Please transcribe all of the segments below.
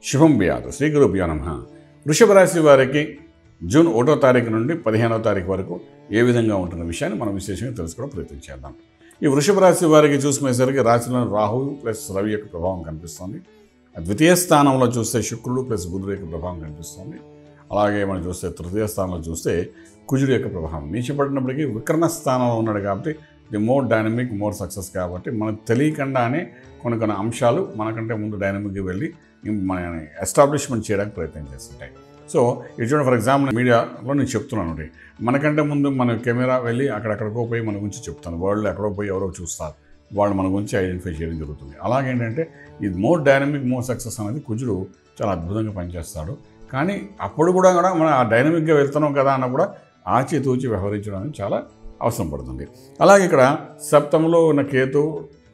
శుభం బియాదు శ్రీ గురుభ్యో నమ వృషభ రాశి వారికి జూన్ ఒకటో తారీఖు నుండి పదిహేనో తారీఖు వరకు ఏ విధంగా ఉంటున్న విషయాన్ని మనం విశేషంగా తెలుసుకోవడం ప్రయత్నం చేద్దాం ఈ వృషభ రాశి వారికి చూసుకునేసరికి రాశిలో రాహు ప్లస్ రవి యొక్క ప్రభావం కనిపిస్తుంది ద్వితీయ స్థానంలో చూస్తే శుక్రుడు ప్లస్ బుధుడు యొక్క ప్రభావం కనిపిస్తుంది అలాగే మనం చూస్తే తృతీయ స్థానంలో చూస్తే కుజుడు యొక్క ప్రభావం నీచపడినప్పటికీ వికరణ స్థానంలో ఉన్నాడు కాబట్టి the more dynamic more success కాబట్టి మనకు తెలియకుండానే కొన్ని కొన్ని అంశాలు మనకంటే ముందు డైనమిక్గా వెళ్ళి మన ఎస్టాబ్లిష్మెంట్ చేయడానికి ప్రయత్నం చేస్తుంటాయి సో ఇది చూడండి ఫర్ ఎగ్జాంపుల్ మీడియాలో నేను చెప్తున్నాను ఒకటి. మనకంటే ముందు మన కెమెరా వెళ్ళి అక్కడెక్కడికో పోయి మన గురించి చెప్తాను వరల్డ్ ఎక్కడో పోయి ఎవరో చూస్తారు వాళ్ళు మన గురించి ఐడెంటిఫై చేయడం జరుగుతుంది అలాగేంటంటే ఇది మోర్ డైనమిక్ మోర్ సక్సెస్ అనేది కుజుడు చాలా అద్భుతంగా పనిచేస్తాడు కానీ అప్పుడు కూడా కూడా మనం ఆ డైనమిక్గా వెళ్తున్నాం కదా అన్న కూడా ఆచితూచి వ్యవహరించడం అనేది చాలా అవసరం పడుతుంది అలాగే ఇక్కడ సప్తమంలో ఉన్న కేతు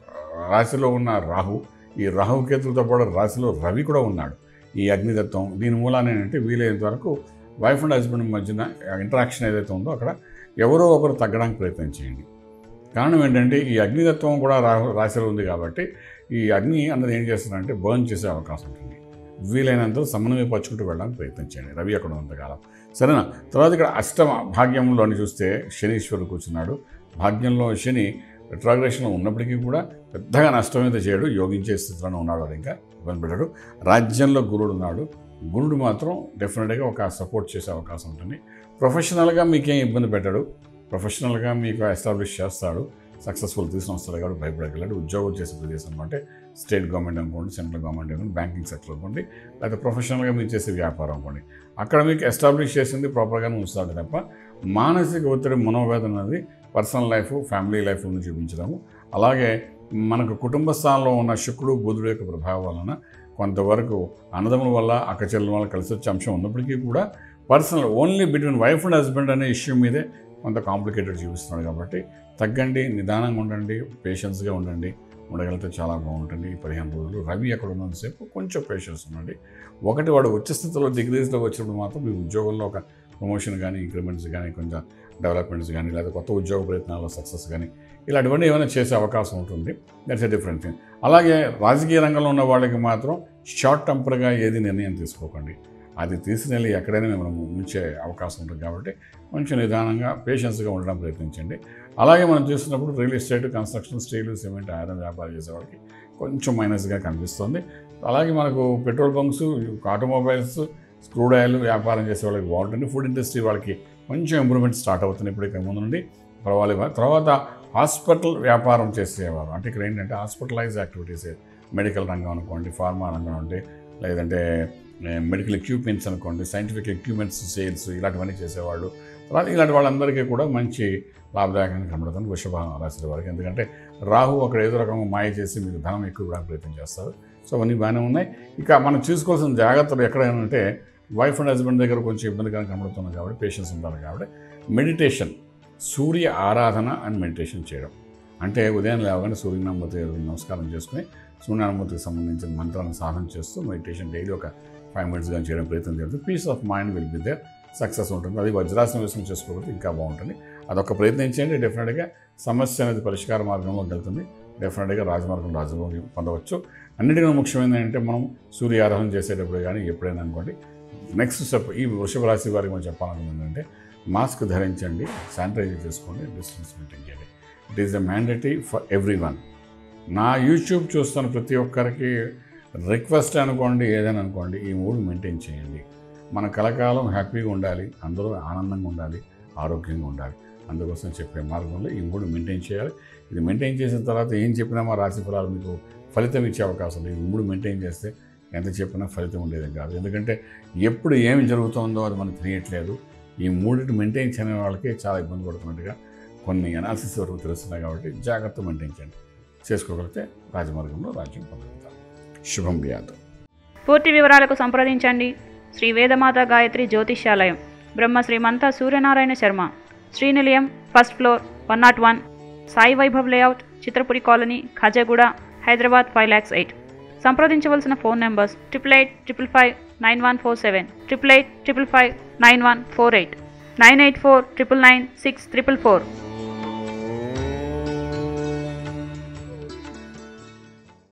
రాశిలో ఉన్న రాహు ఈ రాహు కేతులతో పాటు రాశిలో రవి కూడా ఉన్నాడు ఈ అగ్నితత్వం దీని మూలాన ఏంటంటే వీలైనంత వరకు వైఫ్ అండ్ హస్బెండ్ మధ్యన ఇంటరాక్షన్ ఏదైతే ఉందో అక్కడ ఎవరో ఒకరు తగ్గడానికి ప్రయత్నం చేయండి కారణం ఏంటంటే ఈ అగ్నితత్వం కూడా రాహు రాశిలో ఉంది కాబట్టి ఈ అగ్ని అన్నది ఏం చేస్తుందంటే బర్న్ చేసే అవకాశం ఉంటుంది వీలైనంత సమన్వయపరుచుకుంటూ వెళ్ళడానికి ప్రయత్నం చేయండి రవి అక్కడ ఉన్నంతకాలం సరేనా తర్వాత ఇక్కడ అష్టమ భాగ్యంలోని చూస్తే శనీశ్వరుడు కూర్చున్నాడు భాగ్యంలో శని రిట్రాగ్రేషన్లో ఉన్నప్పటికీ కూడా పెద్దగా నష్టమైతే చేయడు యోగించే స్థితిలోనే ఉన్నాడు వాడు ఇంకా ఇబ్బంది పెట్టాడు రాజ్యంలో గురుడు ఉన్నాడు గురుడు మాత్రం డెఫినెట్గా ఒక సపోర్ట్ చేసే అవకాశం ఉంటుంది ప్రొఫెషనల్గా మీకేం ఇబ్బంది పెట్టాడు ప్రొఫెషనల్గా మీకు ఎస్టాబ్లిష్ చేస్తాడు సక్సెస్ఫుల్ తీసుకుని వస్తాడు కాబట్టి భయపడగలడు ఉద్యోగం చేసే ప్రదేశం అంటే స్టేట్ గవర్నమెంట్ అనుకోండి సెంట్రల్ గవర్నమెంట్ అనుకోండి బ్యాంకింగ్ సెక్టర్ అనుకోండి లేకపోతే ప్రొఫెషనల్గా మీరు చేసే వ్యాపారం అనుకోండి అక్కడ మీకు ఎస్టాబ్లిష్ చేసింది ప్రాపర్గానే ఉంచుతాడు తప్ప మానసిక ఒత్తిడి మనోవేదన అనేది పర్సనల్ లైఫ్ ఫ్యామిలీ లైఫ్ నుంచి చూపించడము అలాగే మనకు కుటుంబ స్థానంలో ఉన్న శుక్రుడు బుధుడు యొక్క ప్రభావం వలన కొంతవరకు అన్నదమ్ముల వల్ల అక్కచెల్లెల వల్ల కలిసి వచ్చే అంశం ఉన్నప్పటికీ కూడా personal only between wife and husband అనే ఇష్యూ మీదే కొంత కాంప్లికేటెడ్ చూపిస్తున్నాడు కాబట్టి తగ్గండి నిదానంగా ఉండండి పేషెన్స్గా ఉండండి ఉండగలిగితే చాలా బాగుంటుంది ఈ పదిహేను రోజులు రవి అక్కడ ఉన్నంతసేపు కొంచెం పేషెన్స్ ఉండండి ఒకటి వాడు ఉచ్చ స్థితిలో డిగ్రీస్లో వచ్చినప్పుడు మాత్రం మీ ఉద్యోగంలో ఒక ప్రమోషన్ కానీ ఇంక్రిమెంట్స్ కానీ కొంచెం డెవలప్మెంట్స్ కానీ లేదా కొత్త ఉద్యోగ ప్రయత్నాల్లో సక్సెస్ కానీ ఇలాంటివన్నీ ఏమైనా చేసే అవకాశం ఉంటుంది దట్స్ ఎ డిఫరెంట్ థింగ్ అలాగే రాజకీయ రంగంలో ఉన్న వాళ్ళకి మాత్రం షార్ట్ టెంపర్గా ఏది నిర్ణయం తీసుకోకండి అది తీసుకెళ్ళి ఎక్కడైనా మిమ్మల్ని ఉంచే అవకాశం ఉంటుంది కాబట్టి కొంచెం నిదానంగా పేషెన్స్గా ఉండడం ప్రయత్నించండి అలాగే మనం చూస్తున్నప్పుడు real estate construction steel cement iron వ్యాపారం చేసే వాళ్ళకి కొంచెం మైనస్గా కనిపిస్తుంది అలాగే మనకు petrol bunks automobiles crude oil వ్యాపారం చేసే వాళ్ళకి బాగుంటుంది ఫుడ్ ఇండస్ట్రీ వాళ్ళకి కొంచెం ఇంప్రూవ్మెంట్ స్టార్ట్ అవుతుంది ఇప్పుడు ఇక్కడ ముందు నుండి పర్వాలేదు తర్వాత హాస్పిటల్ వ్యాపారం చేసేవారు అంటే ఇక్కడ ఏంటంటే హాస్పిటలైజ్ యాక్టివిటీస్ మెడికల్ రంగం అనుకోండి ఫార్మా రంగం అంటే లేదంటే మెడికల్ ఎక్విప్మెంట్స్ అనుకోండి సైంటిఫిక్ ఎక్విప్మెంట్స్ సేల్స్ ఇలాంటివన్నీ చేసేవాళ్ళు తర్వాత ఇలాంటి వాళ్ళందరికీ కూడా మంచి లాభదాయకంగా కనబడుతుంది వృషభ రాశి వారికి ఎందుకంటే రాహు అక్కడ ఏదో రకంగా మాయ చేసి మీకు ధనం ఎక్కువ ఇవ్వడానికి ప్రయత్నం చేస్తారు సో అవన్నీ బాగానే ఉన్నాయి ఇక మనం చూసుకోవాల్సిన జాగ్రత్తలు ఎక్కడైనా అంటే వైఫ్ అండ్ హస్బెండ్ దగ్గర కొంచెం ఇబ్బందిగా కనబడుతున్నాం కాబట్టి పేషెన్స్ ఉండాలి కాబట్టి మెడిటేషన్ సూర్య ఆరాధన అండ్ మెడిటేషన్ చేయడం అంటే ఉదయం లేవగానే సూర్యనామూర్తి నమస్కారం చేసుకుని సూర్యనామూర్తికి సంబంధించిన మంత్రాలను సాధన చేస్తూ మెడిటేషన్ డైలీ ఒక ఫైవ్ మినిట్స్ కానీ చేయడం ప్రయత్నం చేస్తుంది peace of mind will be there success ఉంటుంది అది వజ్రాసనం వేసుకుని చేసుకోకపోతే ఇంకా బాగుంటుంది అదొక ప్రయత్నం చేయండి డెఫినెట్గా సమస్య అనేది పరిష్కార మార్గంలో వెళ్తుంది డెఫినెట్గా రాజమార్గం రాజభోగి పొందవచ్చు అన్నిటికన్నా ముఖ్యమైనది ఏంటంటే మనం సూర్య ఆరాధన చేసేటప్పుడు కానీ ఎప్పుడైనా అనుకోండి నెక్స్ట్ స్టెప్ ఈ వృషభ రాశి వారికి మనం చెప్పాలనుకుంది ఏంటంటే మాస్క్ ధరించండి శానిటైజ్ చేసుకోండి డిస్టెన్స్ మెయింటైన్ చేయండి it is the mandatory for everyone నా యూట్యూబ్ చూస్తున్న ప్రతి ఒక్కరికి రిక్వెస్ట్ అనుకోండి ఏదైనా అనుకోండి ఈ మూడు మెయింటైన్ చేయండి మన కలకాలం హ్యాపీగా ఉండాలి అందరూ ఆనందంగా ఉండాలి ఆరోగ్యంగా ఉండాలి అందుకోసం చెప్పే మార్గంలో ఈ మూడు మెయింటైన్ చేయాలి ఇది మెయింటైన్ చేసిన తర్వాత ఏం చెప్పినా మా రాశి ఫలాలు మీకు ఫలితం ఇచ్చే అవకాశం లేదు ఈ మూడు మెయింటైన్ చేస్తే ఎంత చెప్పినా ఫలితం ఉండేది కాదు ఎందుకంటే ఎప్పుడు ఏమి జరుగుతుందో అది మనకు తెలియట్లేదు ఈ మూడింటి మెయింటైన్ చేయని వాళ్ళకి చాలా ఇబ్బంది పడుతున్నట్టుగా కొన్ని అనాలిసిస్ వరకు తెలుస్తున్నాయి కాబట్టి జాగ్రత్త మెయింటైన్ చేయండి చేసుకోగలిగితే రాజమార్గంలో రాజ్యం పొందగలుగుతారు శుభం వ్యాధం పూర్తి వివరాలకు సంప్రదించండి శ్రీ వేదమాత గాయత్రి జ్యోతిష్యాలయం Brahma Srimantha Suryanarayana Sharma Srinilayam first floor one nought one Sai Vaibhav layout Chitrapuri colony Khajaguda Hyderabad five lakhs eight సంప్రదించవలసిన phone numbers triple eight triple five nine one four seven triple eight triple five nine one four eight nine eight four triple nine six triple four